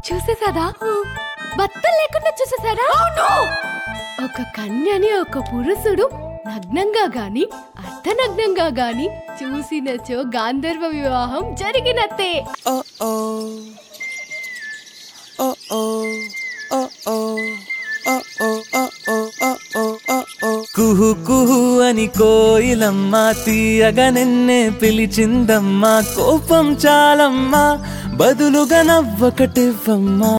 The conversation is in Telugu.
చూసేసాదా బట్టలు లేకుండా చూసేసారా ఒక కన్యని ఒక పురుషుడు నగ్నంగా గాని అర్ధనగ్నంగా గాని చూసినచో గాంధర్వ వివాహం జరిగినట్టే కుహు కుహు అని కోయిలమ్మ తీయగా నిన్నే పిలిచిందమ్మా కోపం చాలమ్మా బదులుగా నవ్వకటివ్వమ్మా